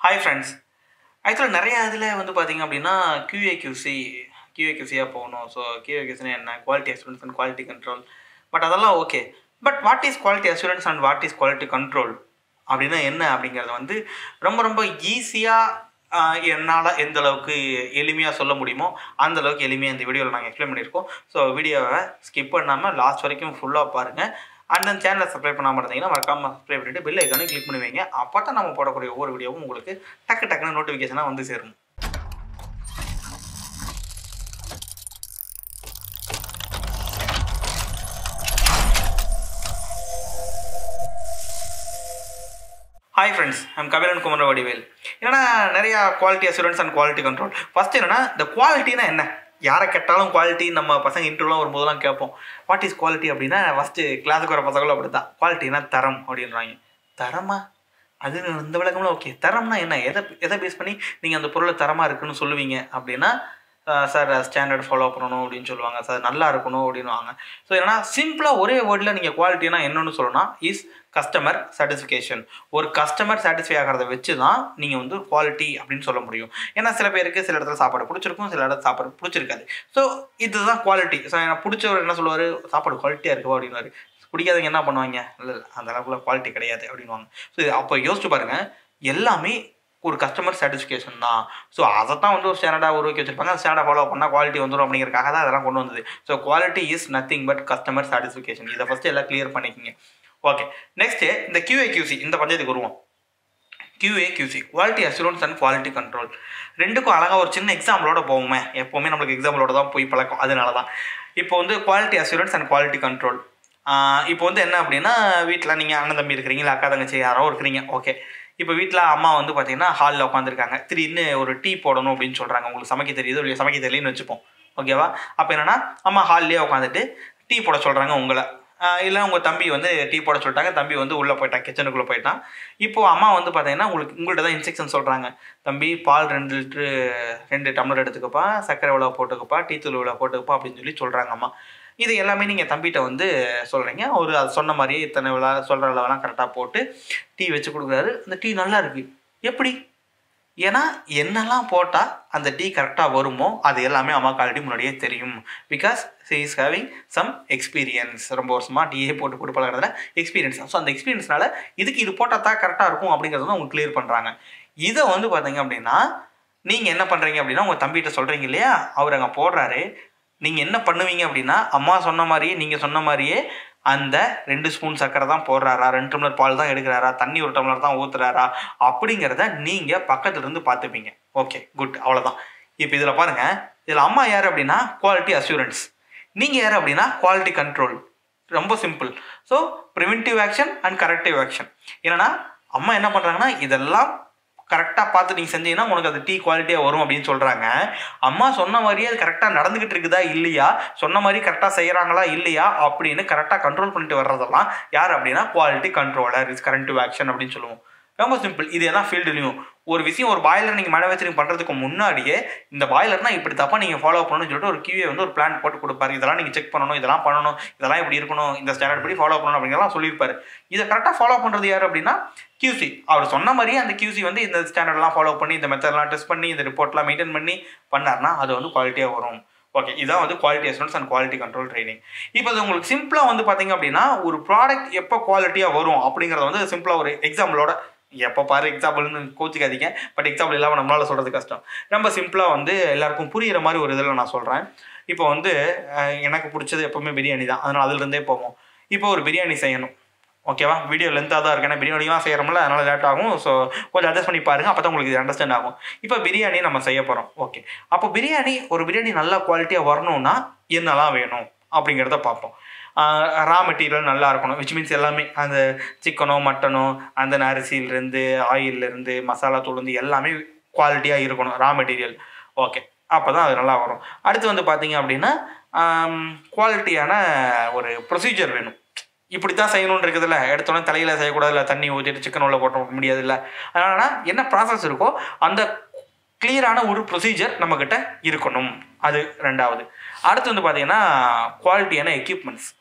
hi friends ஆக்சுவலாக நிறைய இதில் வந்து பார்த்தீங்க அப்படின்னா கியூஏக்யூசி கியூஏக்யூசியாக போகணும் ஸோ கியூஏக்யூசினா என்ன quality assurance and quality control but அதெல்லாம் okay but what is quality assurance and what is quality control அப்படின்னா என்ன அப்படிங்கிறத வந்து ரொம்ப ரொம்ப ஈஸியாக என்னால் எந்த அளவுக்கு எளிமையாக சொல்ல முடியுமோ அந்த அளவுக்கு எளிமையாக இந்த வீடியோவில் நாங்கள் எக்ஸ்பிளைன் பண்ணியிருக்கோம் ஸோ வீடியோவை ஸ்கிப் பண்ணாமல் லாஸ்ட் வரைக்கும் ஃபுல்லாக பாருங்கள் அண்ட் அந்த சேனலை சப்ஸ்கிரைப் பண்ணாமல் இருந்தீங்கன்னா மறக்காமல் சப்ஸ்கிரைப் பண்ணிட்டு பெல் ஐக்கானே கிளிக் பண்ணி வைங்க அப்போ தான் நம்ம போடக்கூடிய ஒவ்வொரு வீடியோவும் உங்களுக்கு டக்கு டக்குன்னு நோட்டிஃபிகேஷனாக வந்து சேரும் hi friends I'm Kapilan Kumara Vadivel என்னன்னா நிறையா quality assurance and quality control first என்னன்னா இந்த குவாலிட்டினா என்ன யாரை கேட்டாலும் குவாலிட்டி நம்ம பசங்க இன்டர்வியூலாம் வரும்போதெல்லாம் கேட்போம் வாட் இஸ் குவாலிட்டி அப்படின்னா ஃபஸ்ட்டு கிளாஸுக்கு வர பசங்களும் அப்படி தான் குவாலிட்டினா தரம் அப்படின்றாங்க தரமா அது இந்த விளக்கம்லாம் ஓகே தரம்னா என்ன எதை எதை பேஸ் பண்ணி நீங்கள் அந்த பொருளை தரமாக இருக்குன்னு சொல்லுவீங்க அப்படின்னா சார் ஸ்டாண்டர்ட் ஃபாலோ பண்ணணும் அப்படின்னு சொல்லுவாங்க சார் நல்லா இருக்கணும் அப்படின்வாங்க ஸோ ஏன்னா சிம்பிளாக ஒரே வேர்டில் நீங்கள் குவாலிட்டினா என்னன்னு சொல்லணும்னா இஸ் கஸ்டமர் சாட்டிஸ்ஃபிகேஷன் ஒரு கஸ்டமர் சாட்டிஸ்ஃபை ஆகிறத வச்சு தான் நீங்கள் வந்து குவாலிட்டி அப்படின்னு சொல்ல முடியும் ஏன்னா சில பேருக்கு சில இடத்துல சாப்பாடு பிடிச்சிருக்கும் சில இடத்துல சாப்பாடு பிடிச்சிருக்காது ஸோ இதுதான் குவாலிட்டி ஸோ எனக்கு பிடிச்சவர் என்ன சொல்லுவார் சாப்பாடு குவாலிட்டியாக இருக்குவா அப்படின்னாரு பிடிக்காதவங்க என்ன பண்ணுவாங்க இல்லை இல்லை அந்த அளவுக்குள்ள குவாலிட்டி கிடையாது அப்படின்வாங்க ஸோ அப்போ யோசிச்சு பாருங்கள் எல்லாமே ஒரு கஸ்டமர் சாட்டிஸ்ஃபிகேஷன் தான் ஸோ அதை தான் வந்து ஒரு ஸ்டாண்டர்டாக உருவாக்கி வச்சிருப்பாங்க அந்த ஸ்டாண்டர்டாக ஃபாலோ பண்ணால் குவாலிட்டி வந்துடும் அப்படிங்கிறக்காக தான் அதெல்லாம் கொண்டு வந்தது so quality is nothing but customer satisfaction இதை ஃபஸ்ட்டு எல்லாம் கிளியர் பண்ணிக்கோங்க ஓகே நெக்ஸ்ட்டு இந்த கியூஏ கியூசி இந்த பஞ்சாயத்துக்கு வருவோம் QA QC quality assurance and quality control ரெண்டுக்கும் அழகாக ஒரு சின்ன எக்ஸாம்பிளோட போவோமே எப்போவுமே நம்மளுக்கு எக்ஸாம்பிளோட தான் போய் பழக்கம் அதனால தான் இப்போ வந்து quality assurance and quality control இப்போ வந்து என்ன அப்படின்னா வீட்டில் நீங்கள் அண்ணன் தம்பி இருக்கிறீங்களா அக்கா தங்கச்சி யாரோ இருக்கிறீங்க ஓகே இப்போ வீட்டில் அம்மா வந்து பார்த்தீங்கன்னா ஹாலில் உட்காந்துருக்காங்க திடீர்னு ஒரு டீ போடணும் அப்படின்னு சொல்கிறாங்க உங்களுக்கு சமைக்க தெரியுது இல்லையா சமைக்க தெரியலன்னு வச்சுப்போம் ஓகேவா அப்போ என்னென்னா அம்மா ஹால்லேயே உட்காந்துட்டு டீ போட சொல்கிறாங்க உங்களை இல்லை உங்கள் தம்பி வந்து டீ போட சொல்லிட்டாங்க தம்பி வந்து உள்ளே போயிட்டான் கிச்சனுக்குள்ளே போயிட்டான் இப்போது அம்மா வந்து பார்த்தீங்கன்னா உங்களுக்கு உங்கள்கிட்ட தான் இன்ஸ்ட்ரக்ஷன் சொல்கிறாங்க தம்பி பால் ரெண்டு லிட்ரு ரெண்டு டம்ளர் எடுத்துக்கப்பா சர்க்கரை இவ்வளோ போட்டுக்கப்பா டீ தூள் இவ்வளோ போட்டுக்கப்பா அப்படின்னு சொல்லி சொல்கிறாங்க அம்மா இது எல்லாமே நீங்கள் தம்பிகிட்ட வந்து சொல்கிறீங்க அவர் அது சொன்ன மாதிரியே இத்தனை விழா சொல்கிற அளவெல்லாம் கரெக்டாக போட்டு டீ வச்சு கொடுக்குறாரு அந்த டீ நல்லா இருக்குது எப்படி ஏன்னா என்னெல்லாம் போட்டால் அந்த டீ கரெக்டாக வருமோ அது எல்லாமே அம்மாவுக்கு ஆல்ரெடி முன்னாடியே தெரியும் because she is having some experience ரொம்ப வருஷமாக டீயே போட்டு போட்டு பழகிறதுல எக்ஸ்பீரியன்ஸ் ஸோ அந்த எக்ஸ்பீரியன்ஸ்னால இதுக்கு இது போட்டால் தான் கரெக்டாக இருக்கும் அப்படிங்கிறது வந்து அவங்க கிளியர் பண்ணுறாங்க இதை வந்து பார்த்தீங்க அப்படின்னா நீங்கள் என்ன பண்ணுறீங்க அப்படின்னா உங்கள் தம்பிகிட்ட சொல்கிறீங்க இல்லையா அவர் அங்கே போடுறாரு நீங்கள் என்ன பண்ணுவீங்க அப்படின்னா அம்மா சொன்ன மாதிரியே நீங்கள் சொன்ன மாதிரியே அந்த ரெண்டு ஸ்பூன் சர்க்கரை தான் போடுறாரா ரெண்டு டம்ளர் பால் தான் எடுக்கிறாரா தண்ணி ஒரு டம்ளர் தான் ஊற்றுறாரா அப்படிங்கிறத நீங்கள் பக்கத்துல இருந்து பார்த்துப்பீங்க ஓகே குட் அவ்வளோதான் இப்போ இதில் பாருங்கள் இதில் அம்மா யார் அப்படின்னா குவாலிட்டி அசூரன்ஸ் நீங்கள் யார் அப்படின்னா குவாலிட்டி கண்ட்ரோல் ரொம்ப simple so preventive action and corrective action என்னன்னா அம்மா என்ன பண்ணுறாங்கன்னா இதெல்லாம் கரெக்டாக பார்த்து நீங்கள் செஞ்சீங்கன்னா உனக்கு அது டீ குவாலிட்டியாக வரும் அப்படின்னு சொல்கிறாங்க அம்மா சொன்ன மாதிரியே அது கரெக்டாக நடந்துக்கிட்டு இருக்குதா இல்லையா சொன்ன மாதிரி கரெக்டாக செய்கிறாங்களா இல்லையா அப்படின்னு கரெக்டாக கண்ட்ரோல் பண்ணிட்டு வர்றதெல்லாம் யார் அப்படின்னா quality controller is corrective action அப்படின்னு சொல்லுவோம் ரொம்ப சிம்பிள் இது எல்லாம் ஃபீல்டுலையும் ஒரு விஷயம் ஒரு பாய்லர் நீங்கள் மேனுஃபேக்சரிங் பண்ணுறதுக்கு முன்னாடியே இந்த பாய்லர்னா இப்படி தப்பாக நீங்கள் ஃபாலோ பண்ணணும்னு சொல்லிட்டு ஒரு கியூஏ வந்து ஒரு பிளான் போட்டு கொடுப்பாரு இதெல்லாம் நீங்கள் செக் பண்ணணும் இதெல்லாம் பண்ணணும் இதெல்லாம் இப்படி இருக்கணும் இந்த ஸ்டாண்டர்ட் படி ஃபாலோ பண்ணணும் அப்படிங்கிறலாம் சொல்லியிருப்பாரு இதை கரெக்டாக ஃபாலோ பண்ணுறது யார் அப்படின்னா கியூசி அவர் சொன்ன மாதிரியே அந்த கியூசி வந்து இந்த ஸ்டாண்டர்ட்லாம் ஃபாலோ பண்ணி இந்த மெத்தட்லாம் டெஸ்ட் பண்ணி இந்த ரிப்போர்ட்லாம் மெயின்டைன் பண்ணி பண்ணார்னா அது வந்து குவாலிட்டியாக வரும் ஓகே இதான் வந்து quality assurance and quality control training இப்போ அது உங்களுக்கு சிம்பிளாக வந்து பார்த்தீங்க அப்படின்னா ஒரு ப்ராடக்ட் எப்போ குவாலிட்டியாக வரும் அப்படிங்கிறத வந்து சிம்பிளாக ஒரு எக்ஸாம்பிளோட எப்போ பாரு எக்ஸாம்பிள்னு கோச்சிக்காதீங்க பட் எக்ஸாம்பிள் இல்லாமல் நம்மளால் சொல்கிறது கஷ்டம் ரொம்ப சிம்பிளாக வந்து எல்லாருக்கும் புரிகிற மாதிரி ஒரு இதில் நான் சொல்கிறேன் இப்போ வந்து எனக்கு பிடிச்சது எப்போவுமே பிரியாணி தான் அதனால் அதுலேருந்தே போவோம் இப்போ ஒரு பிரியாணி செய்யணும் ஓகேவா வீடியோ லென்த்தாக தான் இருக்கு ஏன்னா பிரியாணிலாம் செய்கிறோம்ல அதனால் லேட் ஆகும் ஸோ கொஞ்சம் அட்ஜஸ்ட் பண்ணி பாருங்கள் அப்போ தான் உங்களுக்கு இது அண்டர்ஸ்டாண்ட் ஆகும் இப்போ பிரியாணி நம்ம செய்ய போகிறோம் ஓகே அப்போ பிரியாணி ஒரு பிரியாணி நல்லா குவாலிட்டியாக வரணும்னா என்னெல்லாம் வேணும் அப்படிங்கிறத பார்ப்போம் ரா மெட்டீரியல் நல்லா இருக்கணும் விச் மீன்ஸ் எல்லாமே அந்த சிக்கனோ மட்டனோ அந்த அரிசியிலேருந்து ஆயிலிருந்து மசாலா தூள்லேருந்து எல்லாமே குவாலிட்டியாக இருக்கணும் ரா மெட்டீரியல் ஓகே அப்போ தான் அது நல்லா வரும் அடுத்து வந்து பார்த்தீங்க அப்படின்னா குவாலிட்டியான ஒரு ப்ரொசீஜர் வேணும் இப்படி தான் செய்யணும்னு இருக்குதுல்ல எடுத்தோடனே தலையில் செய்யக்கூடாதுல்ல தண்ணி ஊற்றிட்டு சிக்கன் உள்ள போட்ட முடியாதுல்ல அதனால் என்ன ப்ராசஸ் இருக்கோ அந்த கிளியரான ஒரு ப்ரொசீஜர் நம்மக்கிட்ட இருக்கணும் அது ரெண்டாவது அடுத்து வந்து பார்த்தீங்கன்னா குவாலிட்டியான எக்யூப்மெண்ட்ஸ்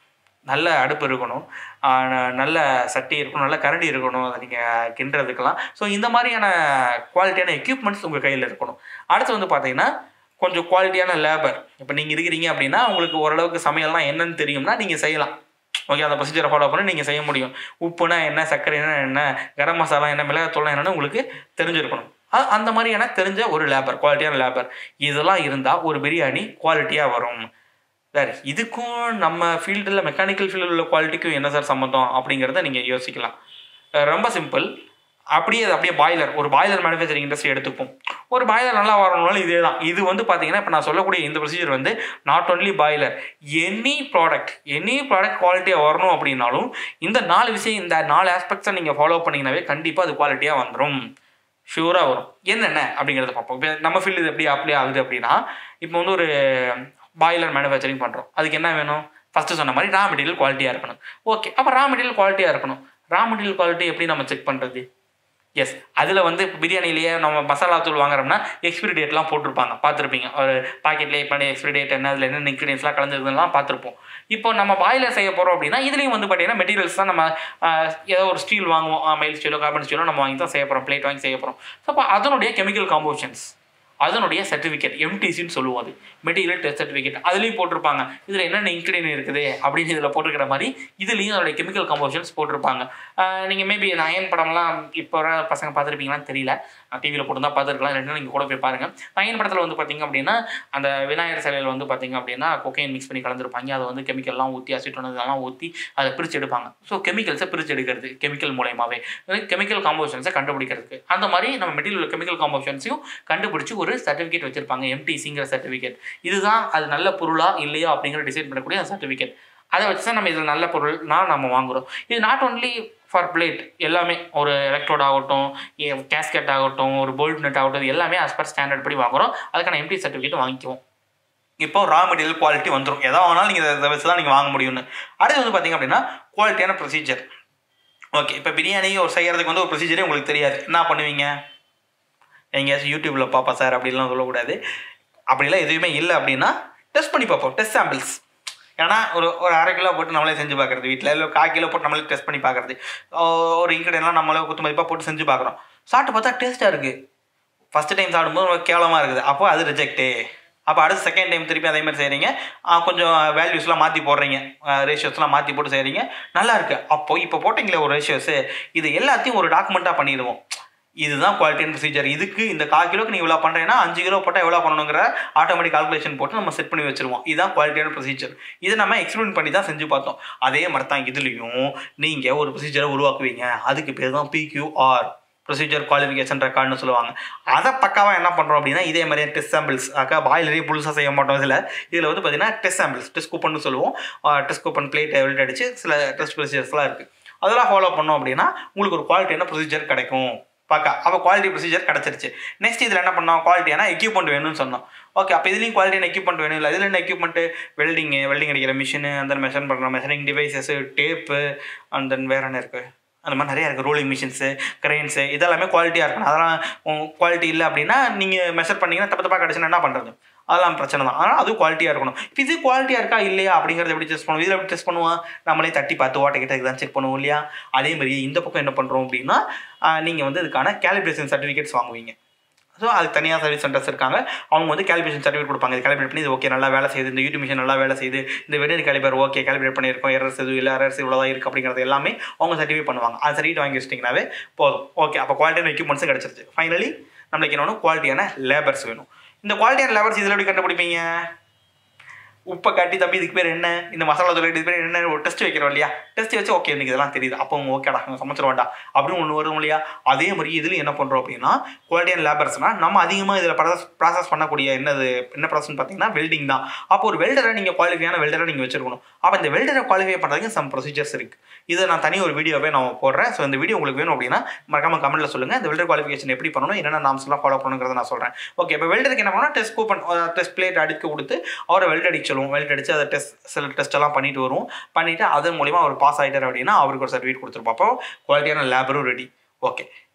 நல்ல அடுப்பு இருக்கணும் ஆஹ் ந- நல்ல சட்டி இருக்கணும் நல்ல கரண்டி இருக்கணும் அதை நீங்கள் கிண்டுறதுக்கெல்லாம் ஸோ இந்த மாதிரியான குவாலிட்டியான எக்யூப்மெண்ட்ஸ் உங்கள் கையில் இருக்கணும் அடுத்து வந்து பார்த்தீங்கன்னா கொஞ்சம் குவாலிட்டியான லேபர் இப்போ நீங்கள் இருக்கிறீங்க அப்படின்னா உங்களுக்கு ஓரளவுக்கு சமையல்லாம் என்னன்னு தெரியும்னா நீங்கள் செய்யலாம் ஓகே அந்த ப்ரொசீஜரை ஃபாலோ பண்ணி நீங்கள் செய்ய முடியும் உப்புனா என்ன சர்க்கரைனா என்ன கரம் மசாலா என்ன மிளகாத்தூள் என்னன்னு உங்களுக்கு தெரிஞ்சிருக்கணும் அ- அந்த மாதிரியான தெரிஞ்ச ஒரு லேபர் குவாலிட்டியான லேபர் இதெல்லாம் இருந்தால் ஒரு பிரியாணி குவாலிட்டியாக வரும் சார் இதுக்கும் நம்ம ஃபீல்டில் மெக்கானிக்கல் ஃபீல்டில் உள்ள குவாலிட்டிக்கும் என்ன சார் சம்மந்தம் அப்படிங்கிறத நீங்கள் யோசிக்கலாம் அஹ் ரொம்ப சிம்பிள் அப்படியே அது அப்படியே பாய்லர் ஒரு பாய்லர் மேனுஃபேக்சரிங் இண்டஸ்ட்ரி எடுத்துப்போம் ஒரு பாய்லர் நல்லா வரணும்னாலும் இதே தான் இது வந்து பார்த்தீங்கன்னா இப்போ நான் சொல்லக்கூடிய இந்த ப்ரொசீஜர் வந்து not only boiler any product any product குவாலிட்டியாக வரணும் அப்படின்னாலும் இந்த நாலு விஷயம் இந்த நாலு ஆஸ்பெக்ட்ஸை நீங்கள் ஃபாலோ பண்ணிங்கனாவே கண்டிப்பாக அது குவாலிட்டியாக வந்துடும் ஷூராக வரும் என்னென்ன அப்படிங்கிறத பார்ப்போம் இப்போ நம்ம ஃபீல்டு இது எப்படி அப்ளை ஆகுது அப்படின்னா இப்போ வந்து ஒரு பாய்லர் மேனுஃபேக்சரிங் பண்ணுறோம் அதுக்கு என்ன வேணும் ஃபஸ்ட்டு சொன்ன மாதிரி ரா மெட்டீரியல் குவாலிட்டியாக இருக்கணும் ஓகே அப்போ ரா மெட்டீரியல் குவாலிட்டியாக இருக்கணும் ரா மெட்டீரியல் குவாலிட்டி எப்படி நம்ம செக் பண்ணுறது எஸ் அதில் வந்து இப்போ பிரியாணிலேயே நம்ம மசாலா தூள் வாங்குறோம்னா எக்ஸ்பிரி டேட்லாம் போட்டிருப்பாங்க பார்த்துருப்பீங்க ஒரு பாக்கெட்லேயே பண்ணி எக்ஸ்பிரி டேட் என்ன அதில் என்ன இன்க்ரீடியன்ஸ்லாம் கலந்துருக்குலாம் பார்த்துருப்போம் இப்போ நம்ம பாய்லர் செய்ய போகிறோம் அப்படின்னா இதுலேயும் வந்து பார்த்தீங்கன்னா மெட்டீரியல்ஸ் தான் நம்ம ஆஹ், ஏதோ ஒரு ஸ்டீல் வாங்குவோம் மைல் ஸ்டீலோ கார்பன் ஸ்டீலோ நம்ம வாங்கி தான் செய்ய போகிறோம் பிளேட் வாங்கி செய்ய போகிறோம் ஸோ அப்போ அதனுடைய கெமிக்கல் காம்போஷன்ஸ் அதனுடைய சர்டிஃபிகேட் எம்டிசின்னு சொல்லுவோம் அது மெட்டீரியல் டெஸ்ட் சர்டிஃபிகேட் அதுலேயும் போட்டிருப்பாங்க இதில் என்னென்ன இன்க்ரீடியன் இருக்குது அப்படின்னு இதில் போட்டிருக்கிற மாதிரி இதுலேயும் அதோடைய கெமிக்கல் காம்போஷன்ஸ் போட்டிருப்பாங்க நீங்கள் மேபி இந்த அயன் படம்லாம் இப்போ வர பசங்க பார்த்துருப்பீங்களான்னு தெரியல டிவியில் போட்டு தான் பார்த்துருக்கலாம் இல்லைன்னா நீங்கள் கூட போய் பாருங்கள் அயன் படத்தில் வந்து பார்த்தீங்க அப்படின்னா அந்த விநாயகர் சிலையில் வந்து பார்த்தீங்க அப்படின்னா கொக்கைன் மிக்ஸ் பண்ணி கலந்துருப்பாங்க அதை வந்து கெமிக்கல்லாம் ஊற்றி அசிட்டோன் இதெல்லாம் ஊற்றி அதை பிரித்து எடுப்பாங்க ஸோ கெமிக்கல்ஸை பிரித்து எடுக்கிறது கெமிக்கல் மூலயமாவே கெமிக்கல் காம்போஷன்ஸை கண்டுபிடிக்கிறதுக்கு அந்த மாதிரி நம்ம மெட்டீரியல் கெமிக்கல் காம்போஷன்ஸையும் கண்டுபிடிச்சி ஒரு சர்டிஃபிகேட் வச்சிருப்பாங்க எம்டிசிங்கிற சர்டிஃபிகேட் இதுதான் அது நல்ல பொருளா இல்லையா அப்படிங்கிற டிசைட் பண்ணக்கூடிய அந்த சர்டிஃபிகேட் அதை வச்சு தான் நம்ம இதில் நல்ல பொருள்னா நம்ம வாங்குறோம் இது நாட் ஒன்லி ஃபார் பிளேட் எல்லாமே ஒரு எலக்ட்ரோட் ஆகட்டும் கேஸ்கெட் ஆகட்டும் ஒரு போல்ட் நட் ஆகட்டும் இது எல்லாமே as per ஸ்டாண்டர்ட் படி வாங்குறோம் அதுக்கான எம்டி சர்டிஃபிகேட் வாங்கிக்குவோம் இப்போ ரா மெட்டீரியல் குவாலிட்டி வந்துடும் எதா வேணாலும் நீங்கள் இதை வச்சு தான் நீங்கள் வாங்க முடியும்னு அடுத்து வந்து பார்த்தீங்க அப்படின்னா குவாலிட்டியான ப்ரொசீஜர் ஓகே இப்போ பிரியாணி ஒரு செய்யறதுக்கு வந்து ஒரு ப்ரொசீஜரே உங்களுக்கு தெரியாது என்ன பண்ணுவீங்க எங்கேயாச்சும் யூடியூப்பில் பாப்பா சார் அப்படிலாம் சொல்லக்கூடாது அப்படிலாம் எதுவுமே இல்லை அப்படின்னா டெஸ்ட் பண்ணி பார்ப்போம் டெஸ்ட் சாம்பிள்ஸ் ஏன்னா ஒரு ஒரு அரை கிலோ போட்டு நம்மளே செஞ்சு பார்க்குறது வீட்டில் இல்லை கால் கிலோ போட்டு நம்மளே டெஸ்ட் பண்ணி பார்க்குறது ஒரு இன்க்ரீடியன்ட்லாம் நம்மளே குத்து மதிப்பாக போட்டு செஞ்சு பார்க்குறோம் சாப்பிட்டு பார்த்தா டேஸ்ட்டாக இருக்குது ஃபஸ்ட்டு டைம் சாப்பிடும்போது ரொம்ப கேவலமாக இருக்குது அப்போ அது ரிஜெக்ட்டு அப்போ அடுத்து செகண்ட் டைம் திருப்பி அதே மாதிரி செய்கிறீங்க கொஞ்சம் வேல்யூஸ்லாம் மாற்றி போடுறீங்க ரேஷியோஸ்லாம் மாற்றி போட்டு செய்கிறீங்க நல்லா இருக்கு அப்போ இப்போ போட்டிங்களே ஒரு ரேஷியோஸு இது எல்லாத்தையும் ஒரு டாக்குமெண்ட்டாக பண்ணிடுவோம் இதுதான் குவாலிட்டி ப்ரொசீஜர் இதுக்கு இந்த கால் கிலோக்கு நீ இவ்வளோ பண்ணுறேன்னா அஞ்சு கிலோ போட்டால் எவ்வளோ பண்ணணுங்கிற ஆட்டோமேட்டிக் கால்குலேஷன் போட்டு நம்ம செட் பண்ணி வச்சிருவோம் இதுதான் குவாலிட்டியான ப்ரொசீஜர் இதை நம்ம எக்ஸ்பிளைன் பண்ணி தான் செஞ்சு பார்த்தோம் அதே மாதிரி தான் இதுலேயும் நீங்கள் ஒரு ப்ரொசீஜரை உருவாக்குவீங்க அதுக்கு பேர் தான் பிக்யூஆர் ப்ரொசீஜர் குவாலிஃபிகேஷன் ரெக்கார்ட்னு சொல்லுவாங்க அதை பக்காவாக என்ன பண்ணுறோம் அப்படின்னா இதே மாதிரி டெஸ்ட் சாம்பிள்ஸ் அக்கா பாயிலரே புதுசாக செய்ய மாட்டோம் இதில் இதில் வந்து பார்த்தீங்கன்னா டெஸ்ட் சாம்பிள்ஸ் டெஸ்ட் கூப்பன் சொல்லுவோம் டெஸ்ட் கூப்பன் பிளேட் வெல்ட் அடிச்சு சில டெஸ்ட் ப்ரொசீஜர்ஸ்லாம் இருக்குது அதெல்லாம் ஃபாலோ பண்ணோம் அப்படின்னா உங்களுக்கு ஒரு குவாலிட்டியான ப்ரொசீஜர் கிடைக்கும் பார்க்க அப்போ குவாலிட்டி ப்ரொசீஜர் கிடச்சிருச்சு நெக்ஸ்ட் இதில் என்ன பண்ணோம் குவாலிட்டியான எக்யூப்மெண்ட் வேணும்னு சொன்னோம் ஓகே அப்போ இதுலேயும் குவாலிட்டியான எக்யூப்மெண்ட் வேணும் இல்லை இதில் என்ன எக்யூப்மெண்ட்டு வெல்டிங்கு வெல்டிங் அடிக்கிற மிஷினு அந்த மெஷர் பண்ணுற measuring devices tape and then வேறு என்ன இருக்குது அந்த மாதிரி நிறையா இருக்குது ரோலிங் மிஷின்ஸு கிரெயின்ஸு இதெல்லாமே குவாலிட்டியாக இருக்கணும் அதெல்லாம் குவாலிட்டி இல்லை அப்படின்னா நீங்கள் மெஷர் பண்ணீங்கன்னா தப்பு தப்பாக கிடச்சுன்னா என்ன பண்ணுறது அதெல்லாம் பிரச்சனை தான் ஆனால் அதுவும் குவாலிட்டியாக இருக்கணும் இப்போ இது குவாலிட்டியாக இருக்கா இல்லையா அப்படிங்கிறத எப்படி டெஸ்ட் பண்ணுவோம் இதில் எப்படி டெஸ்ட் பண்ணுவோம் நம்மளே தட்டி பார்த்து ஓட்ட கிட்ட தான் செக் பண்ணுவோம் இல்லையா அதே மாதிரி இந்த பக்கம் என்ன பண்ணுறோம் அப்படின்னா நீங்கள் வந்து இதுக்கான கேலிப்ரேஷன் சர்டிஃபிகேட்ஸ் வாங்குவீங்க ஸோ அதுக்கு தனியாக சர்வீஸ் சென்டர்ஸ் இருக்காங்க அவங்க வந்து கேலிபிரேஷன் சர்டிஃபிகேட் கொடுப்பாங்க இது கேலிபிரேட் பண்ணி இது ஓகே நல்லா வேலை செய்யுது இந்த யூடியூப் மிஷின் நல்லா வேலை செய்யுது இந்த வெடியர் கேலிபர் ஓகே கேலிபிரேட் பண்ணியிருக்கோம் எரர்ஸ் எதுவும் இல்லை எரர்ஸ் இவ்வளோதான் இருக்குது அப்படிங்கிறது எல்லாமே அவங்க சர்டிஃபிகேட் பண்ணுவாங்க அந்த சர்டிஃபிகேட் வாங்கி வச்சிட்டிங்கனாவே போதும் ஓகே அப்போ குவாலிட்டியான எக்யூப்மெண்ட்ஸும் கிடச்சிருச்சு ஃபைனலி நம்மளுக்கு என்னென்னு குவாலிட்டியான லேபர்ஸ் வேணும் இந்த குவாலிட்டியான லேபர்ஸ் இதில் எப்படி கண்டுபிடிப்பீங்க உப்பை காட்டி தம்பி இதுக்கு பேர் என்ன இந்த மசாலா தூள் இது பேர் என்ன ஒரு டெஸ்ட் வைக்கிறோம் இல்லையா டெஸ்ட் வச்சு ஓகே எனக்கு இதெல்லாம் தெரியுது அப்போ ஓகேடா சமைச்சிருவாண்டா அப்படின்னு ஒன்று வரும் இல்லையா அதே மாதிரி இதுலையும் என்ன பண்ணுறோம் அப்படின்னா குவாலிட்டியான லேபர்ஸ்னால் நம்ம அதிகமாக இதில் ப்ராசஸ் ப்ராசஸ் பண்ணக்கூடிய என்னது என்ன ப்ராசஸ்னு பார்த்தீங்கன்னா வெல்டிங் தான் அப்போ ஒரு வெல்டரை நீங்கள் குவாலிஃபையான வெல்டரை நீங்கள் வச்சிருக்கணும் அப்போ இந்த வெல்டரை குவாலிஃபை பண்ணுறதுக்கு சம் ப்ரொசீஜர்ஸ் இருக்குது இதை நான் தனி ஒரு வீடியோவே நான் போடுறேன் ஸோ இந்த வீடியோ உங்களுக்கு வேணும் அப்படின்னா மறக்காம கமெண்ட்டில் சொல்லுங்கள் இந்த வெல்டர் குவாலிஃபிகேஷன் எப்படி பண்ணணும் என்னென்ன நாம்ஸ்லாம் ஃபாலோ பண்ணணுங்கிறத நான் சொல்கிறேன் ஓகே இப்போ வெல்டருக்கு என்ன பண்ணணும் டெஸ்ட் கூப்பன் டெஸ்ட் பிளேட் அடிக்க கொடுத்து அவரை வெல்ட் அடிக்க சொல்லுவோம் வெல்ட் அடித்து அதை டெஸ்ட் சில டெஸ்ட் எல்லாம் பண்ணிட்டு வருவோம் பண்ணிவிட்டு அதன் மூலிமா அவர் பாஸ் ஆகிட்டார் அப்படின்னா அவருக்கு ஒரு சர்டிஃபிகேட் கொடுத்துருப்போம் அப்போ குவாலிட்டியான லேபரும் ரெடி ஓகே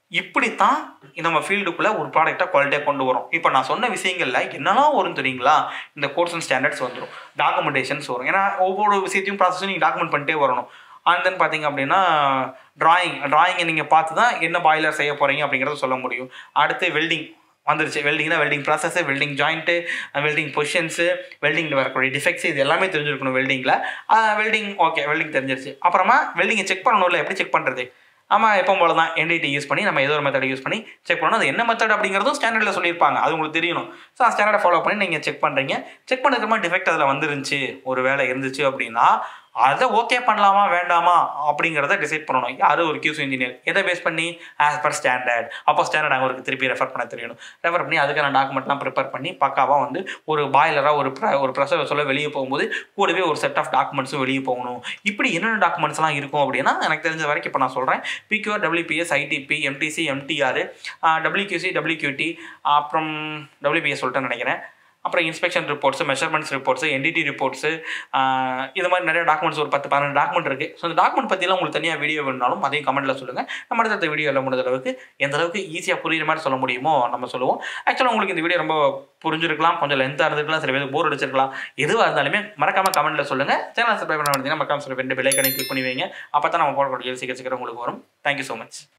இப்படித்தான் நம்ம ஃபீல்டுக்குள்ளே ஒரு ப்ராடக்டாக குவாலிட்டியாக கொண்டு வரோம் இப்போ நான் சொன்ன விஷயங்களில் என்னெல்லாம் வரும் தெரியுங்களா இந்த கோர்ஸ் அண்ட் ஸ்டாண்டர்ட்ஸ் வந்துடும் டாக்குமெண்டேஷன்ஸ் வரும் ஏன்னா ஒவ்வொரு விஷயத்தையும் ப்ராசஸும் நீங்கள் டாக்குமெண்ட் பண்ணிட்டே வரணும் அண்ட் தென் பார்த்தீங்க அப்படின்னா டிராயிங் டிராயிங்கை நீங்கள் பார்த்து தான் என்ன பாய்லர் செய்ய போகிறீங்க அப்படிங்கிறத சொல்ல முடியும் அடுத்து வெல்டிங் வந்துருச்சு வெல்டிங்னா welding process welding joint welding positions welding வரக்கூடிய டிஃபெக்ட்ஸ் இது எல்லாமே தெரிஞ்சிருக்கணும் வெல்டிங்கில் வெல்டிங் ஓகே வெல்டிங் தெரிஞ்சிருச்சு அப்புறமா வெல்டிங்கை செக் பண்ணணும்ல எப்படி செக் பண்ணுறது ஆமாம் எப்போ போல தான் என்டிடி யூஸ் பண்ணி நம்ம ஏதோ ஒரு மெத்தட் யூஸ் பண்ணி செக் பண்ணணும் அது என்ன மெத்தட் அப்படிங்கிறதும் ஸ்டாண்டர்டில் சொல்லியிருப்பாங்க அது உங்களுக்கு தெரியணும் ஸோ அந்த ஸ்டாண்டர்டை ஃபாலோ பண்ணி நீங்கள் செக் பண்ணுறீங்க செக் பண்ணதுக்கப்புறமா டிஃபெக்ட் அதில் வந்துருந்துச்சு ஒரு வேலை இருந்துச்சு அப்படின்னா அதை ஓகே பண்ணலாமா வேண்டாமா அப்படிங்கிறத டிசைட் பண்ணணும் யார் ஒரு கியூஸ் இன்ஜினியர் எதை பேஸ் பண்ணி ஆஸ் பர் ஸ்டாண்டர்ட் அப்போ ஸ்டாண்டர்ட் அவங்களுக்கு திருப்பி ரெஃபர் பண்ண தெரியணும் ரெஃபர் பண்ணி அதுக்கான டாக்குமெண்ட்லாம் ப்ரிப்பேர் பண்ணி பக்காவாக வந்து ஒரு பாய்லராக ஒரு ப்ர ஒரு ப்ரெஷர் சொல்ல வெளியே போகும்போது கூடவே ஒரு செட் ஆஃப் டாக்குமெண்ட்ஸும் வெளியே போகணும் இப்படி என்னென்ன டாக்குமெண்ட்ஸ்லாம் இருக்கும் அப்படின்னா எனக்கு தெரிஞ்ச வரைக்கும் இப்போ நான் சொல்கிறேன் PQR WPS ITP MTC MTR WQC WQT அப்புறம் டபிள்யூபிஎஸ் சொல்லிட்டேன்னு நினைக்கிறேன் அப்புறம் inspection reports measurements reports NDT reports இது மாதிரி நிறைய டாக்குமெண்ட்ஸ் ஒரு பத்து பதினெண்டு டாக்குமெண்ட் இருக்குது ஸோ அந்த டாக்குமெண்ட் பற்றிலாம் உங்களுக்கு தனியாக வீடியோ வேணுனாலும் அதையும் கமெண்ட்டில் சொல்லுங்கள் நம்ம அடுத்த வீடியோவில் முடிஞ்ச அளவுக்கு எந்த அளவுக்கு ஈஸியாக புரியுற மாதிரி சொல்ல முடியுமோ நம்ம சொல்லுவோம் ஆக்சுவலாக உங்களுக்கு இந்த வீடியோ ரொம்ப புரிஞ்சிருக்கலாம் கொஞ்சம் லென்த்தாக இருந்திருக்கலாம் சில பேர் போர் அடிச்சிருக்கலாம் எதுவாக இருந்தாலுமே மறக்காமல் கமெண்ட்டில் சொல்லுங்கள் சேனல் சப்ஸ்கிரைப் பண்ண வேண்டியதுன்னா மறக்காம சொல்ல ரெண்டு பெல்லைக்கனை கிளிக் பண்ணி வைங்க அப்போ தான் நம்ம போடக்கூடிய சீக்கிரம் சீக்கிரம் உங்களுக்கு வரும் தேங்க்யூ ஸோ மச்